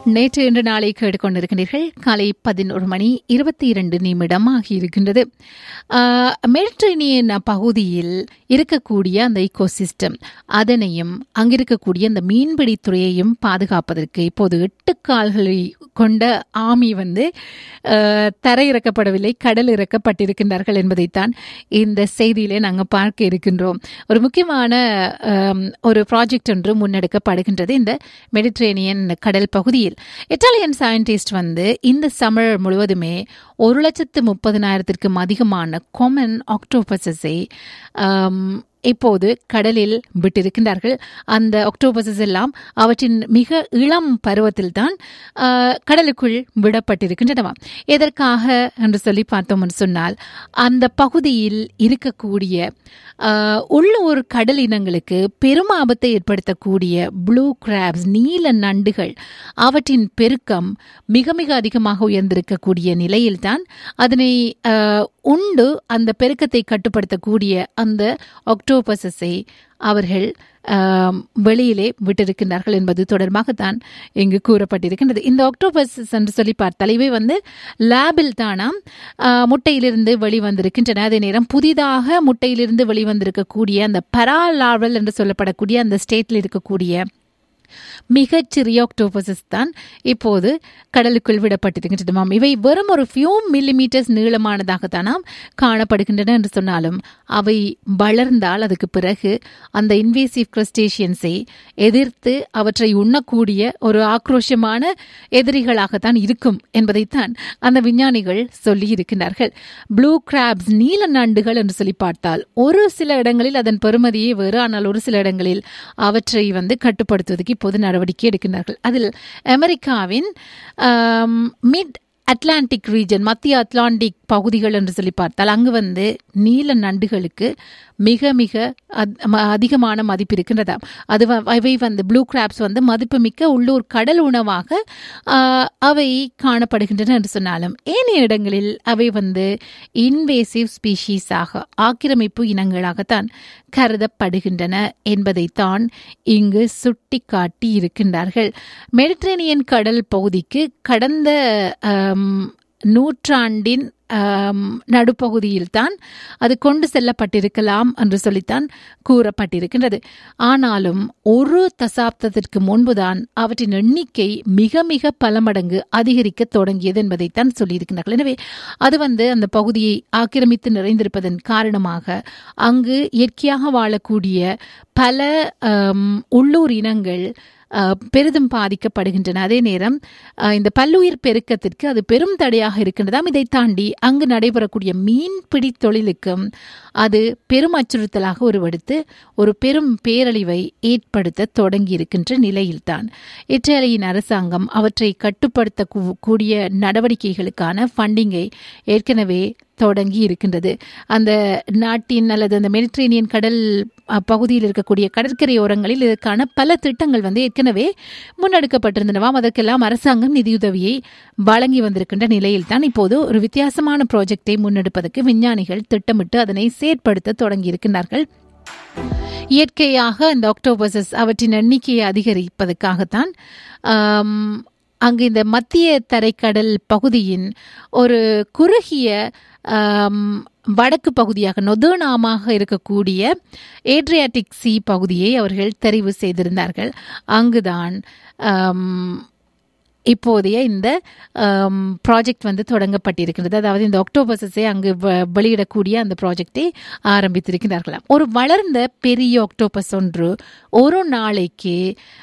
நேற்று இன்று நாளை கேட்டுக்கொண்டிருக்கிறீர்கள் காலை பதினோரு மணி இருபத்தி இரண்டு நிமிடம் ஆகியிருக்கின்றது மெடிட்ரேனியன் பகுதியில் இருக்கக்கூடிய அந்த ஈகோசிஸ்டம் அதனையும் அங்கிருக்கக்கூடிய அந்த மீன்பிடி துறையையும் பாதுகாப்பதற்கு இப்போது எட்டு கால்களை கொண்ட ஆமி வந்து அஹ், தரையிறக்கப்படவில்லை கடல் இறக்கப்பட்டிருக்கின்றார்கள் என்பதைத்தான் இந்த செய்தியிலே நாங்கள் பார்க்க இருக்கின்றோம் ஒரு முக்கியமான அம், ஒரு ப்ராஜெக்ட் ஒன்று முன்னெடுக்கப்படுகின்றது இந்த மெடிட்ரேனியன் கடல் பகுதியில் இட்டாலியன் சயின்டிஸ்ட் வந்து இந்த சம்மர் முழுவதுமே ஒரு லட்சத்து முப்பதினாயிரத்திற்கும் அதிகமான கொமன் ஆக்டோபஸஸை இப்போது கடலில் விட்டிருக்கின்றார்கள் அந்த ஆக்டோபஸஸ் எல்லாம் அவற்றின் மிக இளம் பருவத்தில் தான் கடலுக்குள் விடப்பட்டிருக்கின்றனவா எதற்காக என்று சொல்லி பார்த்தோம் என்று சொன்னால் அந்த பகுதியில் இருக்கக்கூடிய ஆஹ், உள்ளூர் கடல் இனங்களுக்கு பெரும் ஆபத்தை ஏற்படுத்தக்கூடிய ப்ளூ கிராப்ஸ் நீல நண்டுகள் அவற்றின் பெருக்கம் மிக மிக அதிகமாக உயர்ந்திருக்கக்கூடிய நிலையில்தான் அதனை ஆஹ், உண்டு அந்த பெருக்கத்தை கட்டுப்படுத்தக்கூடிய அந்த ஆக்டோபஸஸை அவர்கள் ஆம், வெளியிலே விட்டிருக்கின்றார்கள் என்பது தொடர்பாகத்தான் இங்கு கூறப்பட்டிருக்கின்றது இந்த ஆக்டோபஸ் என்று சொல்லி பார்த்தால் இவை வந்து லேபில் தானாம் ஆ, முட்டையிலிருந்து வெளிவந்திருக்கின்றன அதே நேரம் புதிதாக முட்டையிலிருந்து வெளிவந்திருக்கக்கூடிய அந்த பராலாவல் என்று சொல்லப்படக்கூடிய அந்த ஸ்டேட்டில் இருக்கக்கூடிய மிகச்சிறிய ஆக்டோபஸஸ் தான் இப்போது கடலுக்குள் விடப்பட்டிருக்கின்றனவாம் இவை வெறும் ஒரு ஃபியூ மில்லிமீட்டர்ஸ் நீளமானதாகத்தானாம் காணப்படுகின்றன என்று சொன்னாலும் அவை வளர்ந்தால் அதுக்கு பிறகு அந்த இன்வேசிவ் கிரஸ்டேஷியன்ஸை எதிர்த்து அவற்றை உண்ணக்கூடிய ஒரு ஆக்ரோஷமான எதிரிகளாகத்தான் இருக்கும் என்பதைத்தான் அந்த விஞ்ஞானிகள் சொல்லி இருக்கின்றார்கள் ப்ளூ கிராப்ஸ் நீல நண்டுகள் என்று சொல்லி பார்த்தால் ஒரு சில இடங்களில் அதன் பெறுமதியே வேறு ஆனால் ஒரு சில இடங்களில் அவற்றை வந்து கட்டுப்படுத்துவதற்கு இப்போது நடவடிக்கை எடுக்கின்றார்கள் அதில் அமெரிக்காவின் மிட் அட்லாண்டிக் ரீஜன் மத்திய அட்லாண்டிக் பகுதிகள் என்று சொல்லி பார்த்தால் அங்கு வந்து நீல நண்டுகளுக்கு மிக மிக அத்- ம- அதிகமான மதிப்பு இருக்கின்றதாம் அது வ- அவை வந்து ப்ளூ கிராப்ஸ் வந்து மதிப்புமிக்க உள்ளூர் கடல் உணவாக ஆஹ், அவை காணப்படுகின்றன என்று சொன்னாலும் ஏனைய இடங்களில் அவை வந்து இன்வேசிவ் ஸ்பீஷீஸாக ஆக்கிரமிப்பு இனங்களாகத்தான் கருதப்படுகின்றன என்பதைத்தான் இங்கு சுட்டிக்காட்டி இருக்கின்றார்கள் மெடிட்ரேனியன் கடல் பகுதிக்கு கடந்த ஆம், நூற்றாண்டின் ஆம், நடுப்பகுதியில்தான் அது கொண்டு செல்லப்பட்டிருக்கலாம் என்று சொல்லித்தான் கூறப்பட்டிருக்கின்றது ஆனாலும் ஒரு தசாப்தத்திற்கு முன்புதான் அவற்றின் எண்ணிக்கை மிக மிக பல மடங்கு அதிகரிக்க தொடங்கியது என்பதைத்தான் சொல்லியிருக்கிறார்கள் எனவே அது வந்து அந்த பகுதியை ஆக்கிரமித்து நிறைந்திருப்பதன் காரணமாக அங்கு இயற்கையாக வாழக்கூடிய பல ஆம், உள்ளூர் இனங்கள் அஹ், பெரிதும் பாதிக்கப்படுகின்றன அதே நேரம் அஹ், இந்த பல்லுயிர் பெருக்கத்திற்கு அது பெரும் தடையாக இருக்கின்றதாம் இதை தாண்டி அங்கு நடைபெறக்கூடிய மீன்பிடி தொழிலுக்கும் அது பெரும் அச்சுறுத்தலாக உருவெடுத்து ஒரு பெரும் பேரழிவை ஏற்படுத்த தொடங்கி இருக்கின்ற நிலையில்தான் இத்தாலியின் அரசாங்கம் அவற்றை கட்டுப்படுத்த கூ- கூடிய நடவடிக்கைகளுக்கான ஃபண்டிங்கை ஏற்கனவே தொடங்கி இருக்கின்றது அந்த நாட்டின் அல்லது அந்த மெடிட்ரேனியன் கடல் அ, பகுதியில் இருக்கக்கூடிய கடற்கரையோரங்களில் இதற்கான பல திட்டங்கள் வந்து ஏற்கனவே முன்னெடுக்கப்பட்டிருந்தனவாம் அதற்கெல்லாம் அரசாங்கம் நிதியுதவியை வழங்கி வந்திருக்கின்ற நிலையில் தான் இப்போது ஒரு வித்தியாசமான ப்ராஜெக்டை முன்னெடுப்பதற்கு விஞ்ஞானிகள் திட்டமிட்டு அதனை செயற்படுத்த தொடங்கி இருக்கின்றார்கள் இயற்கையாக இந்த ஆக்டோபஸஸ் அவற்றின் எண்ணிக்கையை அதிகரிப்பதற்காகத்தான் ஆம், அங்கு இந்த மத்திய தரைக்கடல் பகுதியின் ஒரு குறுகிய ஆம், வடக்கு பகுதியாக நொதர்னாமாக இருக்கக்கூடிய ஏட்ரியாட்டிக் சி பகுதியை அவர்கள் தெரிவு செய்திருந்தார்கள் அங்குதான் ஆம், இப்போதைய இந்த ப்ராஜெக்ட் வந்து தொடங்கப்பட்டிருக்கிறது அதாவது இந்த ஆக்டோபஸஸை அங்கு வ- வெளியிடக்கூடிய அந்த ப்ராஜெக்டை ஆரம்பித்திருக்கிறார்களாம் ஒரு வளர்ந்த பெரிய ஆக்டோபஸ் ஒன்று ஒரு நாளைக்கு